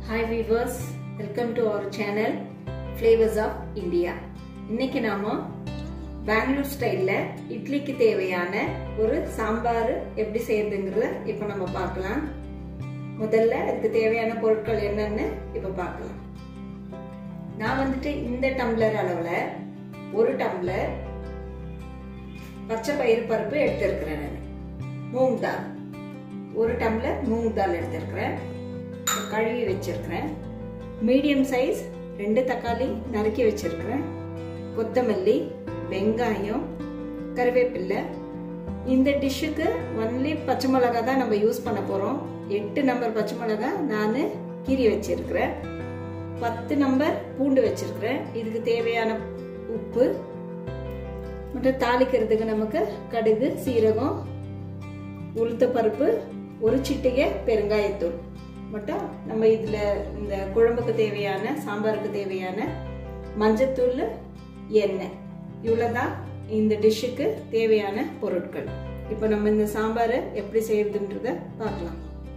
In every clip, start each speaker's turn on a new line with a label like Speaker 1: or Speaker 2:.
Speaker 1: hi viewers welcome to our channel flavours of India இன்னைக்கு நாம பெங்களூர் ஸ்டைலில் இட்லிக்கு தேவையான ஒரு சாம்பார் எப்படி செய்யறதுங்கிறத இப்போ நம்ம பார்க்கலாம் முதல்ல அதுக்கு தேவையான பொருட்கள் என்னன்னு இப்போ பார்க்கலாம் நான் வந்துட்டு இந்த டம்ளர் அளவில் ஒரு டம்ளர் பச்சை பயிறு பருப்பு எடுத்திருக்கிறேன் நான் மூங் தால் ஒரு டம்ளர் மூங் தால் எடுத்திருக்கிறேன் கழுவி வச்சிருக்கிறேன் மீடியம் சைஸ் ரெண்டு தக்காளி நறுக்கி வச்சிருக்கிறேன் கொத்தமல்லி வெங்காயம் கருவேப்பில்லை இந்த டிஷ்ஷுக்கு ஒன்லி பச்சை மிளகா தான் நம்ம யூஸ் பண்ண போகிறோம் எட்டு நம்பர் பச்சை மிளகா நான் கீறி வச்சிருக்கிறேன் பத்து நம்பர் பூண்டு வச்சிருக்கிறேன் இதுக்கு தேவையான உப்பு மற்றும் தாளிக்கிறதுக்கு நமக்கு கடுகு சீரகம் உளுத்த பருப்பு ஒரு சிட்டிகை பெருங்காயத்தூள் மட்டும் நம்ம இதில் இந்த குழம்புக்கு தேவையான சாம்பாருக்கு தேவையான மஞ்சத்தூள் எண்ணெய் இவ்வளோதான் இந்த டிஷ்ஷுக்கு தேவையான பொருட்கள் இப்போ நம்ம இந்த சாம்பாரை எப்படி செய்யறதுன்றத பார்க்கலாம்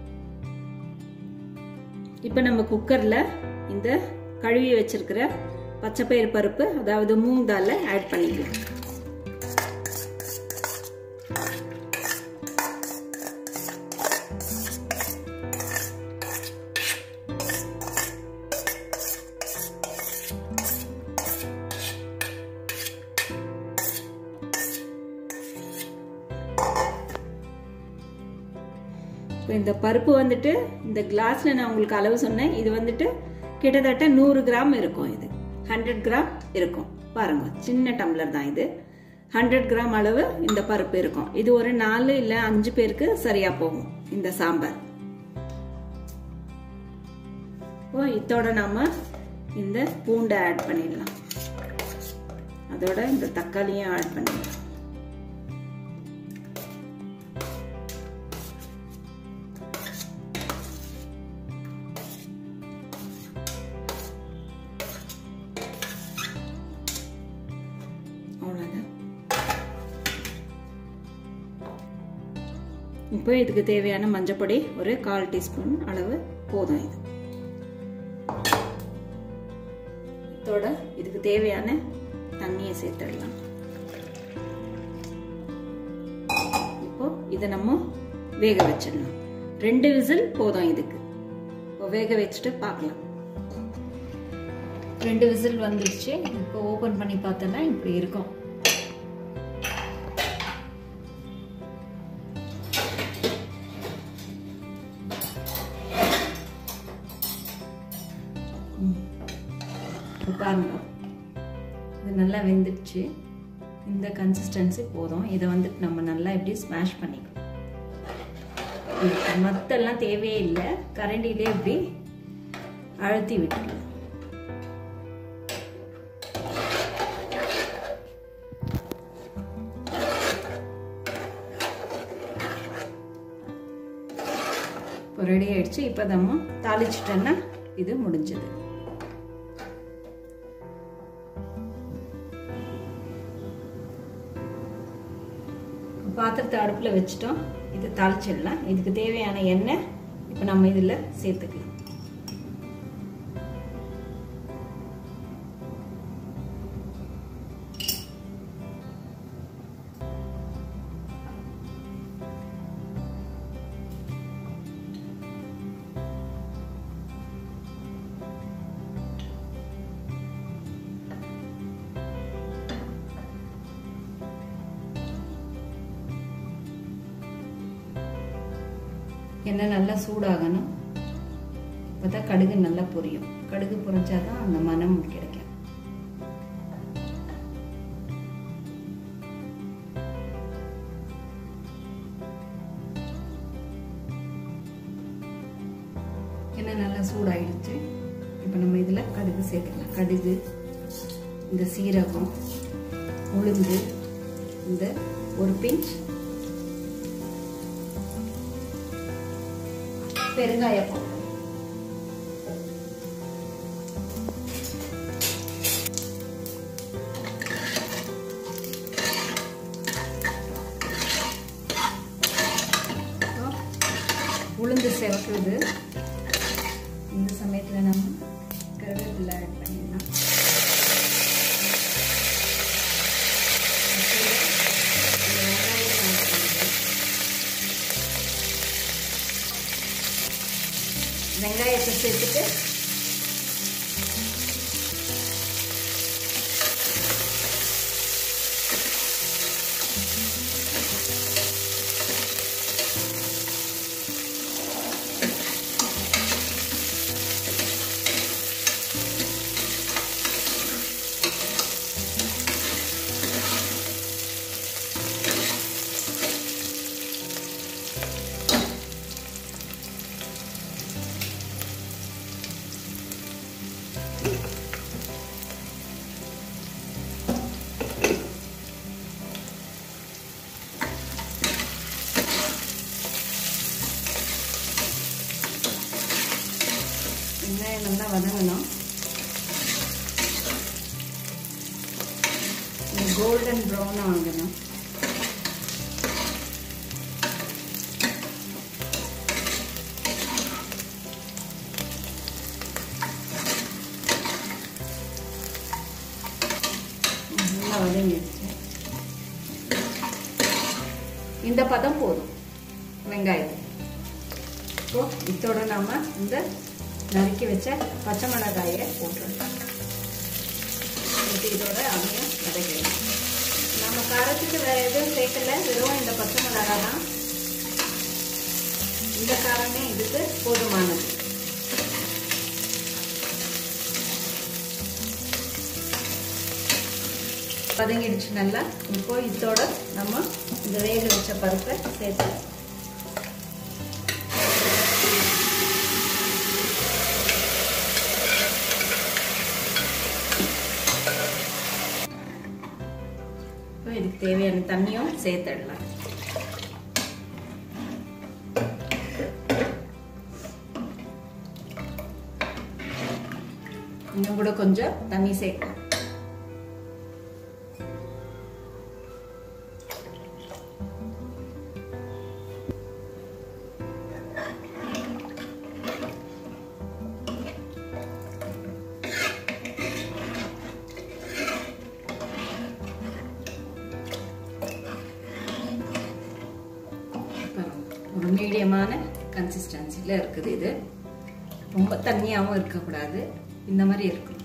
Speaker 1: இப்போ நம்ம குக்கரில் இந்த கழுவி வச்சிருக்கிற பச்சைப்பயிறு பருப்பு அதாவது மூங் தாலை ஆட் பண்ணிக்கலாம் இப்போ இந்த பருப்பு வந்துட்டு இந்த கிளாஸில் நான் உங்களுக்கு அளவு சொன்னேன் இது வந்துட்டு கிட்டத்தட்ட நூறு கிராம் இருக்கும் இது ஹண்ட்ரட் கிராம் இருக்கும் பாருங்க சின்ன டம்ளர் தான் இது ஹண்ட்ரட் கிராம் அளவு இந்த பருப்பு இருக்கும் இது ஒரு நாலு இல்லை அஞ்சு பேருக்கு சரியா போகும் இந்த சாம்பார் ஓ இதோட நாம இந்த பூண்டை ஆட் பண்ணிடலாம் அதோட இந்த தக்காளியும் ஆட் பண்ணிடலாம் அவ்வளோதான் இப்போ இதுக்கு தேவையான மஞ்சப்பொடி ஒரு கால் டீஸ்பூன் அளவு போதும் இது இதோட இதுக்கு தேவையான தண்ணியை சேர்த்துடலாம் இப்போ இதை நம்ம வேக வச்சிடலாம் ரெண்டு விசில் போதும் இதுக்கு இப்போ வேக வச்சுட்டு பார்க்கலாம் ரெண்டு விசில் வந்துடுச்சு இப்போ ஓப்பன் பண்ணி பார்த்தோன்னா இப்படி இருக்கும் பாருங்க இது நல்லா வெந்துடுச்சு இந்த கன்சிஸ்டன்சி போதும் இதை வந்துட்டு நம்ம நல்லா இப்படி ஸ்மாஷ் பண்ணிக்கலாம் மத்தெல்லாம் தேவையே இல்லை கரண்டிலே இப்படி அழுத்தி விட்டுக்கலாம் இப்போ ரெடி ஆயிடுச்சு இப்போ நம்ம தாளிச்சிட்டோன்னா இது முடிஞ்சது பாத்திரத்தை அடுப்பில் வச்சுட்டோம் இது தாளிச்சிடலாம் இதுக்கு தேவையான எண்ணெய் இப்போ நம்ம இதில் சேர்த்துக்கலாம் எண்ணெய் நல்லா சூடாகணும் அப்போ தான் கடுகு நல்லா பொரியும் கடுகு பொரிஞ்சாதான் அந்த மனம் கிடைக்கும் எண்ணெய் நல்லா சூடாயிடுச்சு இப்போ நம்ம இதில் கடுகு சேர்த்துக்கலாம் கடுகு இந்த சீரகம் உளுந்து இந்த ஒரு பிஞ்ச் பெருங்காயம் உளுந்து செவக்குது இந்த சமயத்தில் சேர்த்துட்டு வெங்காயம் நல்லா வதங்கணும் கோல்டன் ப்ரௌனாக வாங்கணும் நல்லா வதங்கிடுச்சு இந்த பதம் போதும் வெங்காயம் இப்போ இதோட நாம இந்த நறுக்கி வச்ச பச்சை மிளகாயை போட்டுடலாம் போட்டு இதோட அதையும் வதக்கலாம் நம்ம காரத்துக்கு வேற எதுவும் சேர்க்கல வெறும் இந்த பச்சை மிளகாய் தான் இந்த காரமே இதுக்கு போதுமானது பதங்கிடுச்சு நல்லா இப்போ இதோட நம்ம இந்த வேக வச்ச பருப்பை சேர்த்து இதுக்கு தேவையான தண்ணியும் சேர்த்துடலாம் இன்னும் கூட கொஞ்சம் தண்ணி சேர்க்கலாம் ஒரு மீடியமான கன்சிஸ்டன்சியில் இருக்குது இது ரொம்ப தண்ணியாகவும் இருக்கக்கூடாது இந்த மாதிரி இருக்கணும்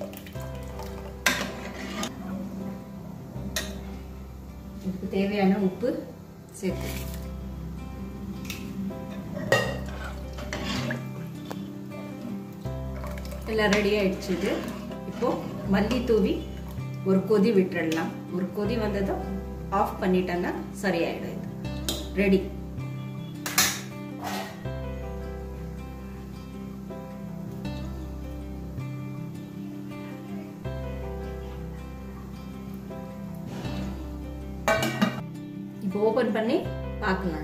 Speaker 1: இதுக்கு தேவையான உப்பு சேர்த்து எல்லாம் ரெடி ஆயிடுச்சு இது இப்போ மல்லி தூவி ஒரு கொதி விட்டுடலாம் ஒரு கொதி வந்ததும் ஆஃப் பண்ணிட்டேன்னா சரியாயிடும் இது ரெடி இப்போ ஓபன் பண்ணி பார்க்கலாம்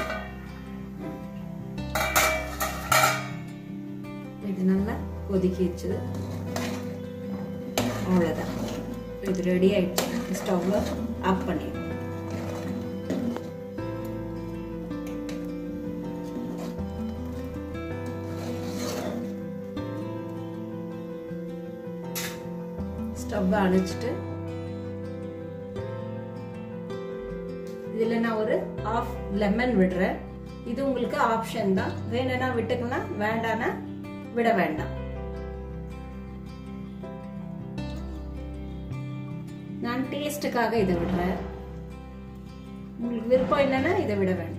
Speaker 1: இது நல்லா கொதிக்கிச்சு அவ்வளோதான் இது ரெடி ஆயிடுச்சு ஸ்டவ்ல ஆஃப் பண்ணிடுவோம் ஸ்டவ் அணைச்சிட்டு இதில் நான் ஒரு ஆஃப் லெமன் விடுறேன் இது உங்களுக்கு ஆப்ஷன் தான் வேணும்னா விட்டுக்கலாம் வேண்டானா விட வேண்டாம் நான் டேஸ்ட்டுக்காக இதை விடுறேன் உங்களுக்கு விருப்பம் இல்லைன்னா இதை விட வேண்டாம்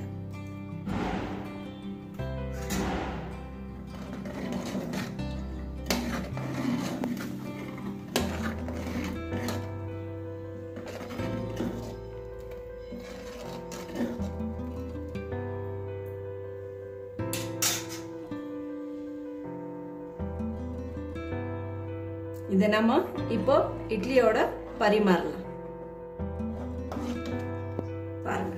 Speaker 1: இதை நம்ம இப்போ இட்லியோட பரிமாறலாம் பாருங்க